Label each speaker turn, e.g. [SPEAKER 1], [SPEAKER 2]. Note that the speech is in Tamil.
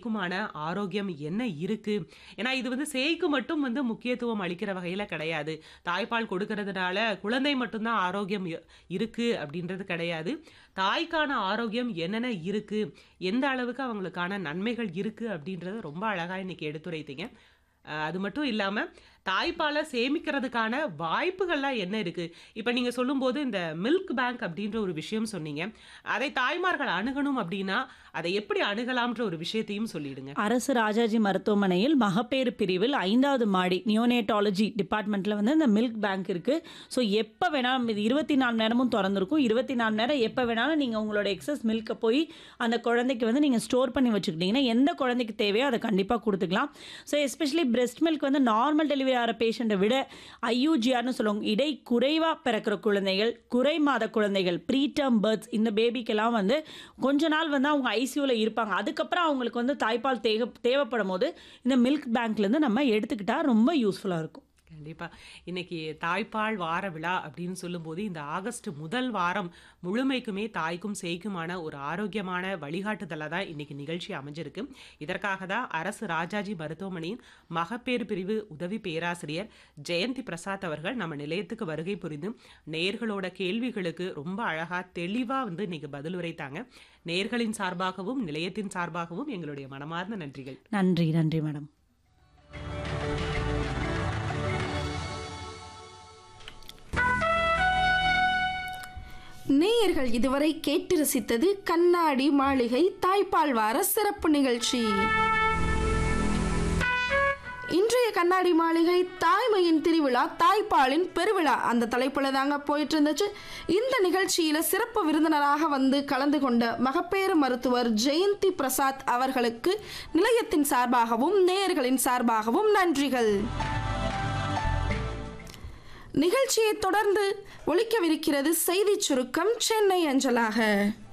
[SPEAKER 1] சேய்க்குமான ஆரோக்கியம் என்ன இருக்கு ஏன்னா இது வந்து சேய்க்கு மட்டும் வந்து முக்கியத்துவம் அளிக்கிற வகையில கிடையாது தாய்ப்பால் கொடுக்கறதுனால குழந்தை மட்டும்தான் ஆரோக்கியம் இ- இருக்கு அப்படின்றது கிடையாது தாய்க்கான ஆரோக்கியம் என்னென்ன இருக்கு எந்த அளவுக்கு அவங்களுக்கான நன்மைகள் இருக்கு அப்படின்றத ரொம்ப அழகா இன்னைக்கு எடுத்துரைத்தீங்க அஹ் அது மட்டும் இல்லாம தாய்ப்பாலை சேமிக்கிறதுக்கான வாய்ப்புகள்லாம் என்ன இருக்கு இப்ப நீங்க சொல்லும்போது இந்த மில்க் பேங்க் அப்படின்ற ஒரு விஷயம் சொன்னீங்க அதை தாய்மார்கள் அணுகணும் அப்படின்னா அதை எப்படி அணுகலாம்ன்ற ஒரு விஷயத்தையும் சொல்லிடுங்க
[SPEAKER 2] அரசு ராஜாஜி மருத்துவமனையில் மகப்பேறு பிரிவில் ஐந்தாவது மாடி நியோனேட்டாலஜி டிபார்ட்மெண்ட்டில் வந்து இந்த மில்க் பேங்க் இருக்குது ஸோ எப்போ வேணாலும் இது இருபத்தி நாலு நேரமும் திறந்திருக்கும் இருபத்தி நாலு நேரம் எப்போ வேணாலும் நீங்கள் உங்களோட எக்ஸஸ் மில்க்கை போய் அந்த குழந்தைக்கு வந்து நீங்கள் ஸ்டோர் பண்ணி வச்சுக்கிட்டீங்கன்னா எந்த குழந்தைக்கு தேவையோ அதை கண்டிப்பாக கொடுத்துக்கலாம் ஸோ எஸ்பெஷலி பிரெஸ்ட் மில்க் வந்து நார்மல் டெலிவரி ஆகிற பேஷண்ட்டை விட ஐயூஜிஆர்னு சொல்லுவாங்க இடை குறைவாக பிறக்கிற குழந்தைகள் குறை மாத குழந்தைகள் ப்ரீடம் பேர்த்ஸ் இந்த பேபிக்கெல்லாம் வந்து கொஞ்ச நாள் வந்து அவங்க ஐசியூவில் இருப்பாங்க அதுக்கப்புறம் அவங்களுக்கு வந்து தாய்ப்பால் தேவை தேவைப்படும் போது இந்த மில்க் பேங்க்லேருந்து நம்ம எடுத்துக்கிட்டால் ரொம்ப யூஸ்ஃபுல்லாக இருக்கும்
[SPEAKER 1] கண்டிப்பா இன்னைக்கு தாய்ப்பால் வார விழா அப்படின்னு சொல்லும்போது இந்த ஆகஸ்ட் முதல் வாரம் முழுமைக்குமே தாய்க்கும் சேய்க்குமான ஒரு ஆரோக்கியமான வழிகாட்டுதலாக தான் இன்னைக்கு நிகழ்ச்சி அமைஞ்சிருக்கு இதற்காக தான் அரசு ராஜாஜி மருத்துவமனையின் மகப்பேறு பிரிவு உதவி பேராசிரியர் ஜெயந்தி பிரசாத் அவர்கள் நம்ம நிலையத்துக்கு வருகை புரிந்து நேர்களோட கேள்விகளுக்கு ரொம்ப அழகா தெளிவா வந்து இன்னைக்கு பதில் உரைத்தாங்க நேர்களின் சார்பாகவும் நிலையத்தின் சார்பாகவும் எங்களுடைய மனமார்ந்த நன்றிகள்
[SPEAKER 2] நன்றி நன்றி மேடம்
[SPEAKER 3] நேயர்கள் இதுவரை கேட்டு ரசித்தது கண்ணாடி மாளிகை தாய்ப்பால் வார சிறப்பு நிகழ்ச்சி இன்றைய கண்ணாடி மாளிகை தாய்மையின் திருவிழா தாய்ப்பாலின் பெருவிழா அந்த தலைப்புல தாங்க போயிட்டு இருந்துச்சு இந்த நிகழ்ச்சியில சிறப்பு விருந்தினராக வந்து கலந்து கொண்ட மகப்பேறு மருத்துவர் ஜெயந்தி பிரசாத் அவர்களுக்கு நிலையத்தின் சார்பாகவும் நேயர்களின் சார்பாகவும் நன்றிகள் நிகழ்ச்சியை தொடர்ந்து ஒலிக்கவிருக்கிறது செய்திச் சுருக்கம் சென்னை அஞ்சலாக